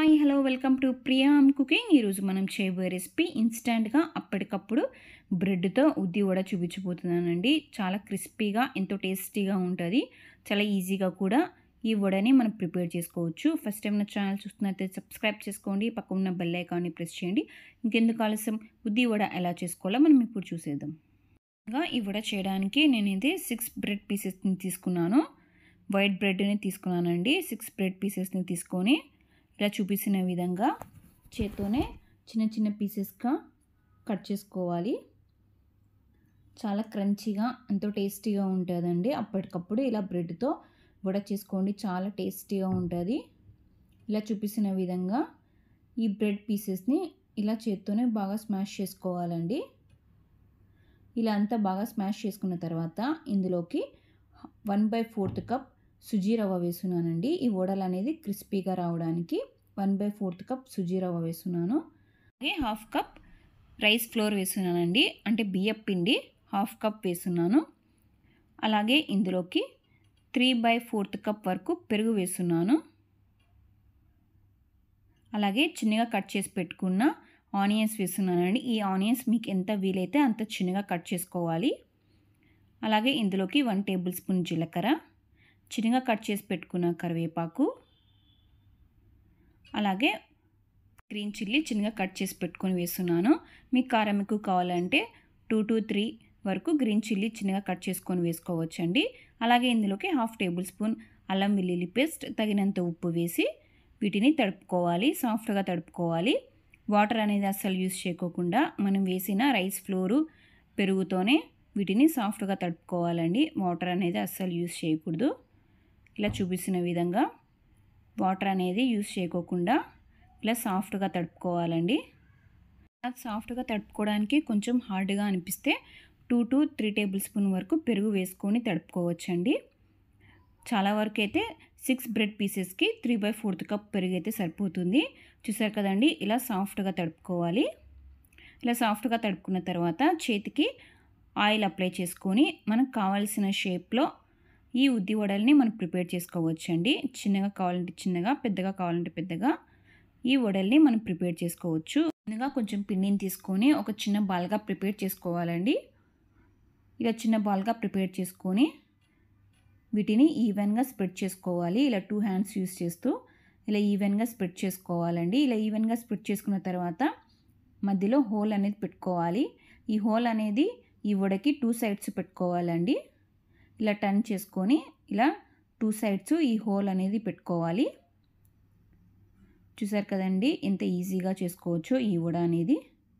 hi hello welcome to Priya am cooking ఈరోజు మనం చేయబోయే రెసిపీ ఇన్స్టెంట్గా అప్పటికప్పుడు బ్రెడ్తో ఉద్ది వడ చూపించబోతున్నానండి చాలా క్రిస్పీగా ఎంతో టేస్టీగా ఉంటుంది చాలా ఈజీగా కూడా ఈ వడని మనం ప్రిపేర్ చేసుకోవచ్చు ఫస్ట్ టైం నా ఛానల్ చూస్తున్నట్లయితే సబ్స్క్రైబ్ చేసుకోండి పక్కన ఉన్న బెల్ ఐకాన్ని ప్రెస్ చేయండి ఇంకెందుకు ఆలస్యం ఉద్ది వడ ఎలా చేసుకోవాలో మనం ఇప్పుడు చూసేద్దాం ఇంకా ఈ వడ చేయడానికి నేనైతే సిక్స్ బ్రెడ్ పీసెస్ని తీసుకున్నాను వైట్ బ్రెడ్ని తీసుకున్నానండి సిక్స్ బ్రెడ్ పీసెస్ని తీసుకొని ఇలా చూపించిన విధంగా చేత్తోనే చిన్న చిన్న పీసెస్గా కట్ చేసుకోవాలి చాలా క్రంచీగా ఎంతో టేస్టీగా ఉంటుందండి అప్పటికప్పుడు ఇలా బ్రెడ్తో వడ చేసుకోండి చాలా టేస్టీగా ఉంటుంది ఇలా చూపించిన విధంగా ఈ బ్రెడ్ పీసెస్ని ఇలా చేత్తోనే బాగా స్మాష్ చేసుకోవాలండి ఇలా అంతా బాగా స్మాష్ చేసుకున్న తర్వాత ఇందులోకి వన్ బై ఫోర్త్ కప్ సుజీ రవ్వ వేస్తున్నానండి ఈ వడలు అనేది క్రిస్పీగా రావడానికి వన్ బై ఫోర్త్ కప్ సుజీ రవ్వ వేస్తున్నాను అలాగే హాఫ్ కప్ రైస్ ఫ్లోర్ వేస్తున్నానండి అంటే బియ్యం పిండి హాఫ్ కప్ వేస్తున్నాను అలాగే ఇందులోకి త్రీ బై ఫోర్త్ కప్ వరకు పెరుగు వేస్తున్నాను అలాగే చిన్నగా కట్ చేసి పెట్టుకున్న ఆనియన్స్ వేస్తున్నానండి ఈ ఆనియన్స్ మీకు ఎంత వీలైతే అంత చిన్నగా కట్ చేసుకోవాలి అలాగే ఇందులోకి వన్ టేబుల్ స్పూన్ జీలకర్ర చిన్నగా కట్ చేసి పెట్టుకున్న కరివేపాకు అలాగే గ్రీన్ చిల్లీ చిన్నగా కట్ చేసి పెట్టుకొని వేస్తున్నాను మీకు కారం ఎక్కువ కావాలంటే టూ టు త్రీ వరకు గ్రీన్ చిల్లీ చిన్నగా కట్ చేసుకొని వేసుకోవచ్చండి అలాగే ఇందులోకి హాఫ్ టేబుల్ స్పూన్ అల్లం వెల్లుల్లి పేస్ట్ తగినంత ఉప్పు వేసి వీటిని తడుపుకోవాలి సాఫ్ట్గా తడుపుకోవాలి వాటర్ అనేది అస్సలు యూస్ చేయకోకుండా మనం వేసిన రైస్ ఫ్లోరు పెరుగుతోనే వీటిని సాఫ్ట్గా తడుపుకోవాలండి వాటర్ అనేది అస్సలు యూస్ చేయకూడదు ఇలా చూపిస్తున్న విధంగా వాటర్ అనేది యూస్ చేయకోకుండా ఇలా సాఫ్ట్గా తడుపుకోవాలండి సాఫ్ట్గా తడుపుకోవడానికి కొంచెం హార్డ్గా అనిపిస్తే two to three tablespoon వరకు పెరుగు వేసుకొని తడుపుకోవచ్చండి చాలా వరకు అయితే సిక్స్ బ్రెడ్ పీసెస్కి త్రీ బై ఫోర్త్ కప్ పెరుగు అయితే సరిపోతుంది చూసారు కదండి ఇలా సాఫ్ట్గా తడుపుకోవాలి ఇలా సాఫ్ట్గా తడుపుకున్న తర్వాత చేతికి ఆయిల్ అప్లై చేసుకొని మనకు కావాల్సిన షేప్లో ఈ ఉద్ది వడల్ని మనం ప్రిపేర్ చేసుకోవచ్చండి చిన్నగా కావాలంటే చిన్నగా పెద్దగా కావాలంటే పెద్దగా ఈ వడల్ని మనం ప్రిపేర్ చేసుకోవచ్చు చిన్నగా కొంచెం పిండిని తీసుకొని ఒక చిన్న బాల్గా ప్రిపేర్ చేసుకోవాలండి ఇలా చిన్న బాల్గా ప్రిపేర్ చేసుకొని వీటిని ఈవెన్గా స్ప్రెడ్ చేసుకోవాలి ఇలా టూ హ్యాండ్స్ యూస్ చేస్తూ ఇలా ఈవెన్గా స్ప్రెడ్ చేసుకోవాలండి ఇలా ఈవెన్గా స్ప్రెడ్ చేసుకున్న తర్వాత మధ్యలో హోల్ అనేది పెట్టుకోవాలి ఈ హోల్ అనేది ఈ వడకి టూ సైడ్స్ పెట్టుకోవాలండి ఇలా టర్న్ చేసుకొని ఇలా టూ సైడ్స్ ఈ హోల్ అనేది పెట్టుకోవాలి చూసారు కదండి ఎంత ఈజీగా చేసుకోవచ్చో ఈ వడ అనేది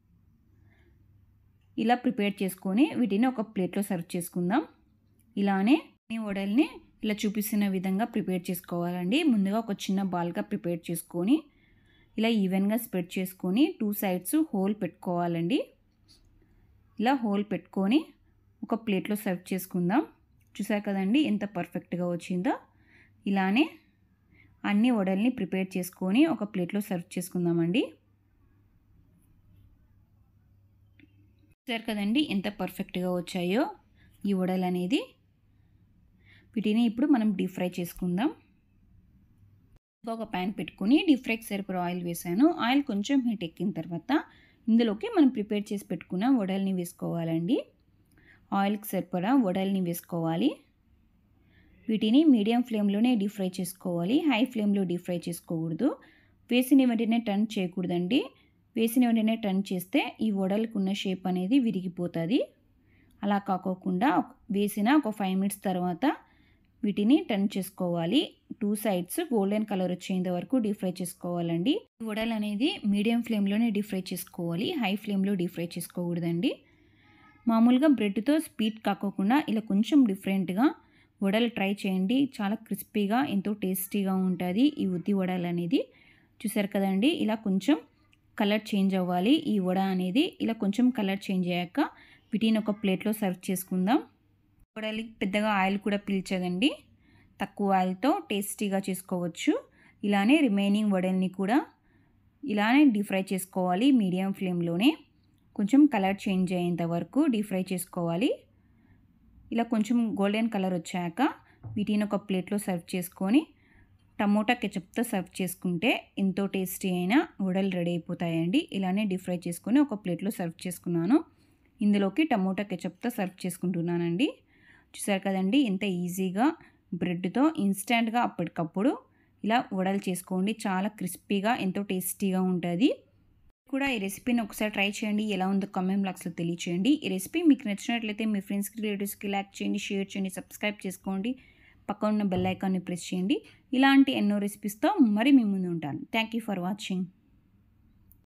ఇలా ప్రిపేర్ చేసుకొని వీటిని ఒక ప్లేట్లో సర్వ్ చేసుకుందాం ఇలానే ఈ వడల్ని ఇలా చూపిస్తున్న విధంగా ప్రిపేర్ చేసుకోవాలండి ముందుగా ఒక చిన్న బాల్గా ప్రిపేర్ చేసుకొని ఇలా ఈవెన్గా స్ప్రెడ్ చేసుకొని టూ సైడ్స్ హోల్ పెట్టుకోవాలండి ఇలా హోల్ పెట్టుకొని ఒక ప్లేట్లో సర్వ్ చేసుకుందాం చూసారు కదండి ఎంత పర్ఫెక్ట్గా వచ్చిందో ఇలానే అన్ని వడల్ని ప్రిపేర్ చేసుకొని ఒక ప్లేట్లో సర్వ్ చేసుకుందామండి చూసారు కదండి ఎంత పర్ఫెక్ట్గా వచ్చాయో ఈ వడలు అనేది వీటిని ఇప్పుడు మనం డీప్ ఫ్రై చేసుకుందాం ఒక ప్యాన్ పెట్టుకుని డీప్ ఫ్రైకి సరిపడా ఆయిల్ వేసాను ఆయిల్ కొంచెం హీట్ ఎక్కిన తర్వాత ఇందులోకి మనం ప్రిపేర్ చేసి పెట్టుకున్న వడల్ని వేసుకోవాలండి ఆయిల్కి సరిపడా వడల్ని వేసుకోవాలి వీటిని మీడియం ఫ్లేమ్లోనే డీప్ ఫ్రై చేసుకోవాలి హై ఫ్లేమ్లో డీప్ ఫ్రై చేసుకోకూడదు వేసిన వెంటనే టర్న్ చేయకూడదండి వేసిన వెంటనే టర్న్ చేస్తే ఈ వడలకు ఉన్న షేప్ అనేది విరిగిపోతుంది అలా కాకోకుండా వేసిన ఒక ఫైవ్ మినిట్స్ తర్వాత వీటిని టర్న్ చేసుకోవాలి టూ సైడ్స్ గోల్డెన్ కలర్ వచ్చేంత వరకు డీప్ ఫ్రై చేసుకోవాలండి వడలు అనేది మీడియం ఫ్లేమ్లోనే డీప్ ఫ్రై చేసుకోవాలి హై ఫ్లేమ్లో డీప్ ఫ్రై చేసుకోకూడదండి మామూలుగా బ్రెడ్తో స్పీడ్ కాకోకుండా ఇలా కొంచెం డిఫరెంట్గా వడలు ట్రై చేయండి చాలా క్రిస్పీగా ఎంతో టేస్టీగా ఉంటుంది ఈ ఉద్ది వడలు అనేది చూసారు కదండి ఇలా కొంచెం కలర్ చేంజ్ అవ్వాలి ఈ వడ అనేది ఇలా కొంచెం కలర్ చేంజ్ అయ్యాక వీటిని ఒక ప్లేట్లో సర్వ్ చేసుకుందాం వడలి పెద్దగా ఆయిల్ కూడా పీల్చదండి తక్కువ ఆయిల్తో టేస్టీగా చేసుకోవచ్చు ఇలానే రిమైనింగ్ వడల్ని కూడా ఇలానే డీప్ ఫ్రై చేసుకోవాలి మీడియం ఫ్లేమ్లోనే కొంచెం కలర్ చేంజ్ అయ్యేంత వరకు డీప్ ఫ్రై చేసుకోవాలి ఇలా కొంచెం గోల్డెన్ కలర్ వచ్చాక వీటిని ఒక ప్లేట్లో సర్వ్ చేసుకొని టమోటా కెచప్తో సర్వ్ చేసుకుంటే ఎంతో టేస్టీ అయిన వడలు రెడీ అయిపోతాయండి ఇలానే డీప్ ఫ్రై చేసుకొని ఒక ప్లేట్లో సర్వ్ చేసుకున్నాను ఇందులోకి టమోటా కెచప్తో సర్వ్ చేసుకుంటున్నానండి చూసారు కదండి ఎంత ఈజీగా బ్రెడ్తో ఇన్స్టెంట్గా అప్పటికప్పుడు ఇలా వడలు చేసుకోండి చాలా క్రిస్పీగా ఎంతో టేస్టీగా ఉంటుంది కూడా ఈ రెసిపీని ఒకసారి ట్రై చేయండి ఎలా ఉందో కామెంట్ బాక్స్లో తెలియచేయండి ఈ రెసిపీ మీకు నచ్చినట్లయితే మీ ఫ్రెండ్స్కి రిలేటివ్స్కి లైక్ చేయండి షేర్ చేయండి సబ్స్క్రైబ్ చేసుకోండి పక్కన ఉన్న బెల్ ఐకాన్ని ప్రెస్ చేయండి ఇలాంటి ఎన్నో రెసిపీస్తో మరి మీ ముందు ఉంటాను థ్యాంక్ యూ ఫర్ వాచింగ్